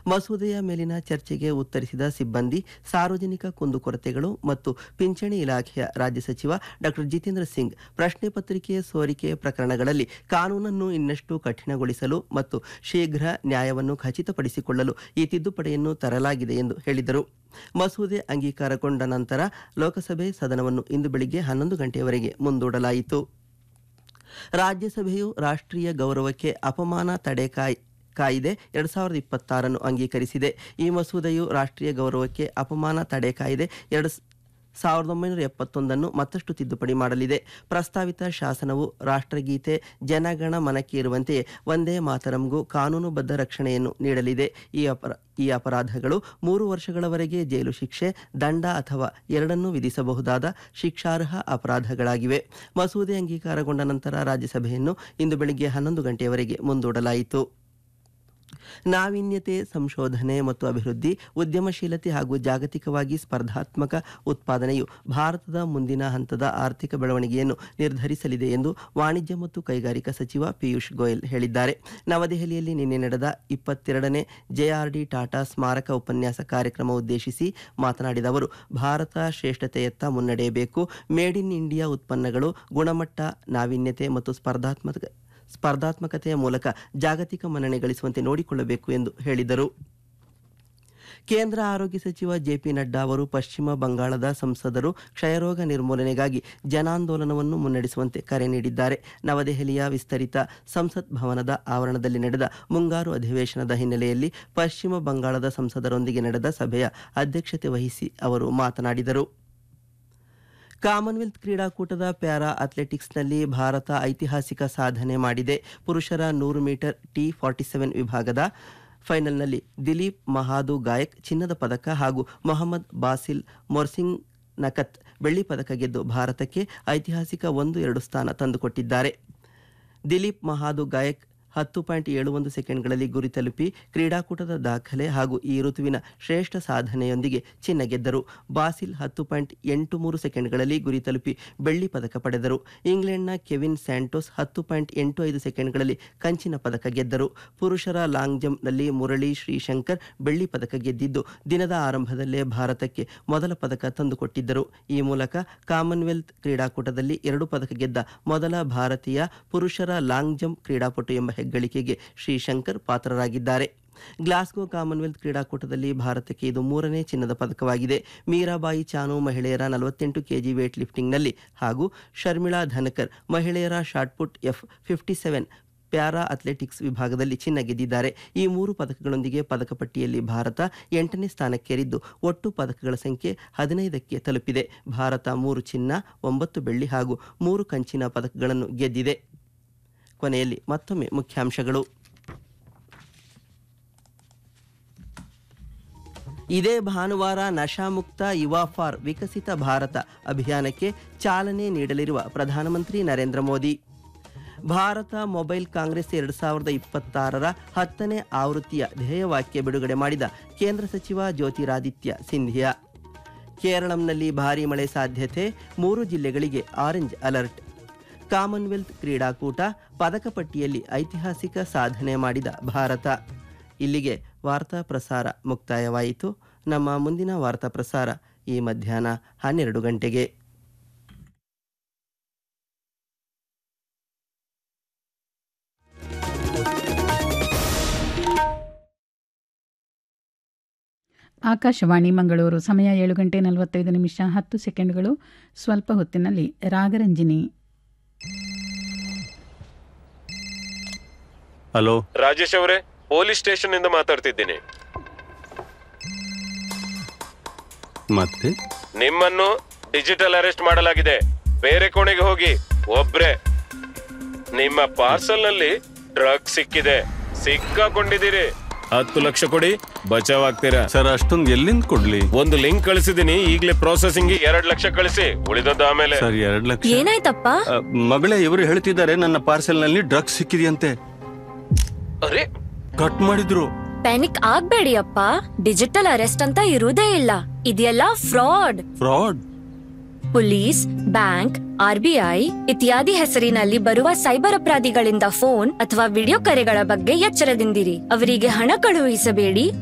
ಮಸೂದೆಯ ಮೇಲಿನ ಚರ್ಚೆಗೆ ಉತ್ತರಿಸಿದ ಸಿಬ್ಬಂದಿ ಸಾರ್ವಜನಿಕ ಕುಂದುಕೊರತೆಗಳು ಮತ್ತು ಪಿಂಚಣಿ ಇಲಾಖೆಯ ರಾಜ್ಯ ಸಚಿವ ಡಾಕ್ಟರ್ ಜಿತೇಂದ್ರ ಸಿಂಗ್ ಪ್ರಶ್ನೆ ಪತ್ರಿಕೆ ಸೋರಿಕೆ ಪ್ರಕರಣಗಳಲ್ಲಿ ಕಾನೂನನ್ನು ಇನ್ನಷ್ಟು ಕಠಿಣಗೊಳಿಸಲು ಮತ್ತು ಶೀಘ್ರ ನ್ಯಾಯವನ್ನು ಖಚಿತಪಡಿಸಿಕೊಳ್ಳಲು ಈ ತಿದ್ದುಪಡಿಯನ್ನು ತರಲಾಗಿದೆ ಎಂದು ಹೇಳಿದರು ಮಸೂದೆ ಅಂಗೀಕಾರಗೊಂಡ ನಂತರ ಲೋಕಸಭೆ ಸದನವನ್ನು ಇಂದು ಬೆಳಿಗ್ಗೆ ಹನ್ನೊಂದು ಗಂಟೆಯವರೆಗೆ ಮುಂದೂಡಲಾಯಿತು ರಾಜ್ಯಸಭೆಯು ರಾಷ್ಟ್ರೀಯ ಗೌರವಕ್ಕೆ ಅಪಮಾನ ತಡೆ ಕಾಯ್ ಕಾಯಿದೆ ಎರಡ್ ಸಾವಿರದ ಇಪ್ಪತ್ತಾರನ್ನು ಅಂಗೀಕರಿಸಿದೆ ಈ ಮಸೂದೆಯು ರಾಷ್ಟ್ರೀಯ ಗೌರವಕ್ಕೆ ಅಪಮಾನ ತಡೆ ಕಾಯಿದೆ ಎರಡು ಸಾವಿರದ ಒಂಬೈನೂರ ಎಪ್ಪತ್ತೊಂದನ್ನು ಮತ್ತಷ್ಟು ತಿದ್ದುಪಡಿ ಮಾಡಲಿದೆ ಪ್ರಸ್ತಾವಿತ ಶಾಸನವು ರಾಷ್ಟ್ರಗೀತೆ ಜನಗಣ ಮನಕ್ಕೆ ಇರುವಂತೆಯೇ ಒಂದೇ ಮಾತರಂಗೂ ಕಾನೂನುಬದ್ಧ ರಕ್ಷಣೆಯನ್ನು ನೀಡಲಿದೆ ಈ ಅಪರ ಈ ಅಪರಾಧಗಳು ಮೂರು ವರ್ಷಗಳವರೆಗೆ ಜೈಲು ಶಿಕ್ಷೆ ದಂಡ ಅಥವಾ ಎರಡನ್ನೂ ವಿಧಿಸಬಹುದಾದ ಶಿಕ್ಷಾರ್ಹ ಅಪರಾಧಗಳಾಗಿವೆ ಮಸೂದೆ ಅಂಗೀಕಾರಗೊಂಡ ನಂತರ ರಾಜ್ಯಸಭೆಯನ್ನು ಇಂದು ಬೆಳಿಗ್ಗೆ ಹನ್ನೊಂದು ಗಂಟೆಯವರೆಗೆ ಮುಂದೂಡಲಾಯಿತು ನಾವೀನ್ಯತೆ ಸಂಶೋಧನೆ ಮತ್ತು ಅಭಿವೃದ್ಧಿ ಉದ್ಯಮಶೀಲತೆ ಹಾಗೂ ಜಾಗತಿಕವಾಗಿ ಸ್ಪರ್ಧಾತ್ಮಕ ಉತ್ಪಾದನೆಯು ಭಾರತದ ಮುಂದಿನ ಹಂತದ ಆರ್ಥಿಕ ಬೆಳವಣಿಗೆಯನ್ನು ನಿರ್ಧರಿಸಲಿದೆ ಎಂದು ವಾಣಿಜ್ಯ ಮತ್ತು ಕೈಗಾರಿಕಾ ಸಚಿವ ಪಿಯೂಷ್ ಗೋಯಲ್ ಹೇಳಿದ್ದಾರೆ ನವದೆಹಲಿಯಲ್ಲಿ ನಿನ್ನೆ ನಡೆದ ಇಪ್ಪತ್ತೆರಡನೇ ಜೆಆರ್ಡಿ ಟಾಟಾ ಸ್ಮಾರಕ ಉಪನ್ಯಾಸ ಕಾರ್ಯಕ್ರಮ ಉದ್ದೇಶಿಸಿ ಮಾತನಾಡಿದ ಅವರು ಭಾರತ ಶ್ರೇಷ್ಠತೆಯತ್ತ ಮುನ್ನಡೆಯಬೇಕು ಮೇಡ್ ಇನ್ ಇಂಡಿಯಾ ಉತ್ಪನ್ನಗಳು ಗುಣಮಟ್ಟ ನಾವೀನ್ಯತೆ ಮತ್ತು ಸ್ಪರ್ಧಾತ್ಮಕ ಸ್ಪರ್ಧಾತ್ಮಕತೆಯ ಮೂಲಕ ಜಾಗತಿಕ ಮನ್ನಣೆ ಗಳಿಸುವಂತೆ ನೋಡಿಕೊಳ್ಳಬೇಕು ಎಂದು ಹೇಳಿದರು ಕೇಂದ್ರ ಆರೋಗ್ಯ ಸಚಿವ ಜೆಪಿ ನಡ್ಡಾ ಅವರು ಪಶ್ಚಿಮ ಬಂಗಾಳದ ಸಂಸದರು ಕ್ಷಯರೋಗ ನಿರ್ಮೂಲನೆಗಾಗಿ ಜನಾಂದೋಲನವನ್ನು ಮುನ್ನಡೆಸುವಂತೆ ಕರೆ ನೀಡಿದ್ದಾರೆ ನವದೆಹಲಿಯ ವಿಸ್ತರಿತ ಸಂಸತ್ ಭವನದ ಆವರಣದಲ್ಲಿ ನಡೆದ ಮುಂಗಾರು ಅಧಿವೇಶನದ ಹಿನ್ನೆಲೆಯಲ್ಲಿ ಪಶ್ಚಿಮ ಬಂಗಾಳದ ಸಂಸದರೊಂದಿಗೆ ನಡೆದ ಸಭೆಯ ಅಧ್ಯಕ್ಷತೆ ವಹಿಸಿ ಅವರು ಮಾತನಾಡಿದರು ಕಾಮನ್ವೆಲ್ತ್ ಕ್ರೀಡಾಕೂಟದ ಪ್ಯಾರಾ ಅಥ್ಲೆಟಿಕ್ಸ್ನಲ್ಲಿ ಭಾರತ ಐತಿಹಾಸಿಕ ಸಾಧನೆ ಮಾಡಿದೆ ಪುರುಷರ ನೂರು ಮೀಟರ್ ಟಿ ಫಾರ್ಟಿ ಸೆವೆನ್ ವಿಭಾಗದ ಫೈನಲ್ನಲ್ಲಿ ದಿಲೀಪ್ ಮಹಾದು ಗಾಯಕ್ ಚಿನ್ನದ ಪದಕ ಹಾಗೂ ಮೊಹಮ್ಮದ್ ಬಾಸಿಲ್ ಮೊರ್ಸಿಂಗ್ ನಕತ್ ಬೆಳ್ಳಿ ಪದಕ ಗೆದ್ದು ಭಾರತಕ್ಕೆ ಐತಿಹಾಸಿಕ ಒಂದು ಎರಡು ಸ್ಥಾನ ತಂದುಕೊಟ್ಟಿದ್ದಾರೆ ದಿಲೀಪ್ ಮಹಾದು ಗಾಯಕ್ ಹತ್ತು ಪಾಯಿಂಟ್ ಏಳು ಒಂದು ಸೆಕೆಂಡ್ಗಳಲ್ಲಿ ಗುರಿ ತಲುಪಿ ಕ್ರೀಡಾಕೂಟದ ದಾಖಲೆ ಹಾಗೂ ಈ ಋತುವಿನ ಶ್ರೇಷ್ಠ ಸಾಧನೆಯೊಂದಿಗೆ ಚಿನ್ನ ಗೆದ್ದರು ಬಾಸಿಲ್ ಹತ್ತು ಪಾಯಿಂಟ್ ಎಂಟು ಮೂರು ಸೆಕೆಂಡ್ಗಳಲ್ಲಿ ಗುರಿ ತಲುಪಿ ಬೆಳ್ಳಿ ಪದಕ ಪಡೆದರು ಇಂಗ್ಲೆಂಡ್ನ ಕೆವಿನ್ ಸ್ಯಾಂಟೋಸ್ ಹತ್ತು ಪಾಯಿಂಟ್ ಎಂಟು ಐದು ಸೆಕೆಂಡ್ಗಳಲ್ಲಿ ಕಂಚಿನ ಪದಕ ಗೆದ್ದರು ಪುರುಷರ ಲಾಂಗ್ ಜಂಪ್ನಲ್ಲಿ ಮುರಳಿ ಶ್ರೀಶಂಕರ್ ಬೆಳ್ಳಿ ಪದಕ ಗೆದ್ದಿದ್ದು ದಿನದ ಆರಂಭದಲ್ಲೇ ಭಾರತಕ್ಕೆ ಮೊದಲ ಪದಕ ತಂದುಕೊಟ್ಟಿದ್ದರು ಈ ಮೂಲಕ ಕಾಮನ್ವೆಲ್ತ್ ಕ್ರೀಡಾಕೂಟದಲ್ಲಿ ಎರಡು ಪದಕ ಗೆದ್ದ ಮೊದಲ ಭಾರತೀಯ ಪುರುಷರ ಲಾಂಗ್ ಜಂಪ್ ಕ್ರೀಡಾಪಟು ಎಂಬ ಹೆಗ್ಗಳಿಕೆಗೆ ಶ್ರೀಶಂಕರ್ ಪಾತ್ರರಾಗಿದ್ದಾರೆ ಗ್ಲಾಸ್ಗೋ ಕಾಮನ್ವೆಲ್ತ್ ಕ್ರೀಡಾಕೂಟದಲ್ಲಿ ಭಾರತಕ್ಕೆ ಇದು ಮೂರನೇ ಚಿನ್ನದ ಪದಕವಾಗಿದೆ ಮೀರಾಬಾಯಿ ಚಾನು ಮಹಿಳೆಯರ ನಲವತ್ತೆಂಟು ಕೆಜಿ ವೇಟ್ ಲಿಫ್ಟಿಂಗ್ನಲ್ಲಿ ಹಾಗೂ ಶರ್ಮಿಳಾ ಧನಕರ್ ಮಹಿಳೆಯರ shot put F fifty seven para athletics ವಿಭಾಗದಲ್ಲಿ ಚಿನ್ನ ಗೆದ್ದಿದ್ದಾರೆ ಈ ಮೂರು ಪದಕಗಳೊಂದಿಗೆ ಪದಕ ಪಟ್ಟಿಯಲ್ಲಿ ಭಾರತ ಎಂಟನೇ ಸ್ಥಾನಕ್ಕೇರಿದ್ದು ಒಟ್ಟು ಪದಕಗಳ ಸಂಖ್ಯೆ ಹದಿನೈದಕ್ಕೆ ತಲುಪಿದೆ ಭಾರತ ಮೂರು ಚಿನ್ನ ಒಂಬತ್ತು ಬೆಳ್ಳಿ ಹಾಗೂ ಮೂರು ಕಂಚಿನ ಪದಕಗಳನ್ನು ಗೆದ್ದಿದೆ ಕೊನೆಯಲ್ಲಿ ಮತ್ತೊಮ್ಮೆ ಮುಖ್ಯಾಂಶಗಳು ಇದೇ ಭಾನುವಾರ ನಶಾಮುಕ್ತ ಯುವಾ ಫಾರ್ ವಿಕಸಿತ ಭಾರತ ಅಭಿಯಾನಕ್ಕೆ ಚಾಲನೆ ನೀಡಲಿರುವ ಪ್ರಧಾನಮಂತ್ರಿ ನರೇಂದ್ರ ಮೋದಿ ಭಾರತ ಮೊಬೈಲ್ ಕಾಂಗ್ರೆಸ್ ಎರಡು ಸಾವಿರದ ಇಪ್ಪತ್ತಾರರ ಹತ್ತನೇ ಆವೃತ್ತಿಯ ಧ್ಯೇಯವಾಕ್ಯ ಬಿಡುಗಡೆ ಮಾಡಿದ ಕೇಂದ್ರ ಸಚಿವ ಜ್ಯೋತಿರಾದಿತ್ಯ ಸಿಂಧಿಯಾ ಕೇರಳಂನಲ್ಲಿ ಭಾರೀ ಮಳೆ ಸಾಧ್ಯತೆ ಮೂರು ಜಿಲ್ಲೆಗಳಿಗೆ ಆರೆಂಜ್ ಅಲರ್ಟ್ ಕಾಮನ್ವೆಲ್ತ್ ಕ್ರೀಡಾಕೂಟ ಪದಕ ಪಟ್ಟಿಯಲ್ಲಿ ಐತಿಹಾಸಿಕ ಸಾಧನೆ ಮಾಡಿದ ಭಾರತ ಇಲ್ಲಿಗೆ ವಾರ್ತಾ ಪ್ರಸಾರ ಮುಕ್ತಾಯವಾಯಿತು ನಮ್ಮ ಮುಂದಿನ ವಾರ್ತಾ ಪ್ರಸಾರ ಈ ಮಧ್ಯಾಹ್ನ ಹನ್ನೆರಡು ಗಂಟೆಗೆ ಆಕಾಶವಾಣಿ ಮಂಗಳೂರು ಸಮಯ ಏಳು ಗಂಟೆ ನಲವತ್ತೈದು ನಿಮಿಷ ಹತ್ತು ಸೆಕೆಂಡ್ಗಳು ಸ್ವಲ್ಪ ಹೊತ್ತಿನಲ್ಲಿ ರಾಗರಂಜಿನಿ ಹಲೋ ರಾಜೇಶ್ ಅವರೇ ಪೊಲೀಸ್ ಸ್ಟೇಷನ್ ಇಂದ ಮಾತಾಡ್ತಿದ್ದೀನಿ ಮತ್ತೆ ನಿಮ್ಮನ್ನು ಡಿಜಿಟಲ್ ಅರೆಸ್ಟ್ ಮಾಡಲಾಗಿದೆ ಬೇರೆ ಕೋಣೆಗೆ ಹೋಗಿ ಒಬ್ರೆ ನಿಮ್ಮ ಪಾರ್ಸಲ್ ನಲ್ಲಿ ಡ್ರಗ್ ಸಿಕ್ಕಿದೆ ಸಿಕ್ಕಾಕೊಂಡಿದ್ದೀರಿ ಹತ್ತು ಲಕ್ಷ ಕೊಡಿ ಬಚಾವ್ ಆಗ್ತೀರಾ ಸರ್ ಅಷ್ಟೊಂದು ಎಲ್ಲಿಂದ ಕೊಡ್ಲಿ ಒಂದು ಲಿಂಕ್ ಕಳಿಸಿದೀನಿ ಈಗಲೇ ಪ್ರೊಸೆಸಿಂಗ್ ಎರಡ್ ಲಕ್ಷ ಕಳಿಸಿ ಉಳಿದದ್ದು ಆಮೇಲೆ ಸರ್ ಎರಡ್ ಲಕ್ಷ ಏನಾಯ್ತಪ್ಪ ಅ, ಮಗಳೇ ಇವರು ಹೇಳ್ತಿದ್ದಾರೆ ನನ್ನ ಪಾರ್ಸೆಲ್ ನಲ್ಲಿ ಡ್ರಗ್ಸ್ ಸಿಕ್ಕಿದೆಯಂತೆ ಅರೆ ಕಟ್ ಮಾಡಿದ್ರು ಪ್ಯಾನಿಕ್ ಆಗ್ಬೇಡಿ ಅಪ್ಪ ಡಿಜಿಟಲ್ ಅರೆಸ್ಟ್ ಅಂತ ಇರುವುದೇ ಇಲ್ಲ ಇದೆಲ್ಲ fraud fraud police bank RBI ಇತ್ಯಾದಿ ಹೆಸರಿನಲ್ಲಿ ಬರುವ ಸೈಬರ್ ಅಪರಾಧಿಗಳಿಂದ ಫೋನ್ ಅಥವಾ ವಿಡಿಯೋ ಕರೆಗಳ ಬಗ್ಗೆ ಎಚ್ಚರದಿಂದಿರಿ ಅವರಿಗೆ ಹಣ ಕಳುಹಿಸಬೇಡಿ